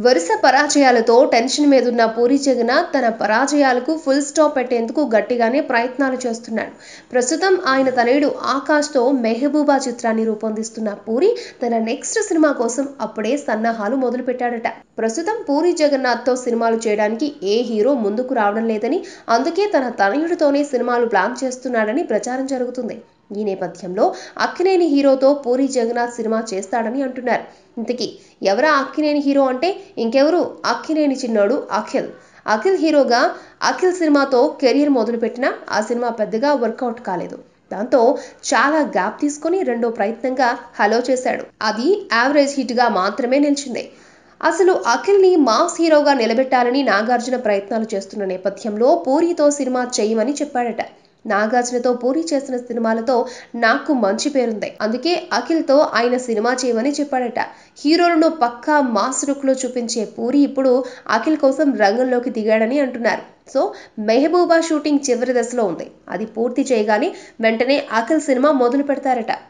వరుస పరాజయాలతో టెన్షన్ మీదున్న పూరి జగన్నాథ్ తన పరాజయాలకు ఫుల్ స్టాప్ పెట్టేందుకు గట్టిగానే ప్రయత్నాలు చేస్తున్నాడు ప్రస్తుతం ఆయన తనయుడు ఆకాష్తో మెహబూబా చిత్రాన్ని రూపొందిస్తున్న పూరి తన నెక్స్ట్ సినిమా కోసం అప్పుడే సన్నాహాలు మొదలుపెట్టాడట ప్రస్తుతం పూరి జగన్నాథ్తో సినిమాలు చేయడానికి ఏ హీరో ముందుకు రావడం లేదని అందుకే తన తనయుడితోనే సినిమాలు ప్లాన్ చేస్తున్నాడని ప్రచారం జరుగుతుంది ఈ నేపథ్యంలో అక్కినేని హీరోతో పూరి జగన్నాథ్ సినిమా చేస్తాడని అంటున్నారు ఇంతకీ ఎవరా అక్కినేని హీరో అంటే ఇంకెవరు అక్కినేని చిన్నోడు అఖిల్ అఖిల్ హీరోగా అఖిల్ సినిమాతో కెరీర్ మొదలుపెట్టినా ఆ సినిమా పెద్దగా వర్కౌట్ కాలేదు దాంతో చాలా గ్యాప్ తీసుకొని రెండో ప్రయత్నంగా హలో చేశాడు అది యావరేజ్ హిట్గా మాత్రమే నిలిచింది అసలు అఖిల్ని మాస్ హీరోగా నిలబెట్టాలని నాగార్జున ప్రయత్నాలు చేస్తున్న నేపథ్యంలో పూరితో సినిమా చేయమని చెప్పాడట నాగార్జునతో పూరి చేసిన సినిమాలతో నాకు మంచి పేరుంది అందుకే అఖిల్తో ఆయన సినిమా చేయమని చెప్పాడట హీరోలను పక్కా మాస్ లుక్లో చూపించే పూరి ఇప్పుడు అఖిల్ కోసం రంగంలోకి దిగాడని అంటున్నారు సో మెహబూబా షూటింగ్ చివరి దశలో ఉంది అది పూర్తి చేయగానే వెంటనే అఖిల్ సినిమా మొదలు పెడతారట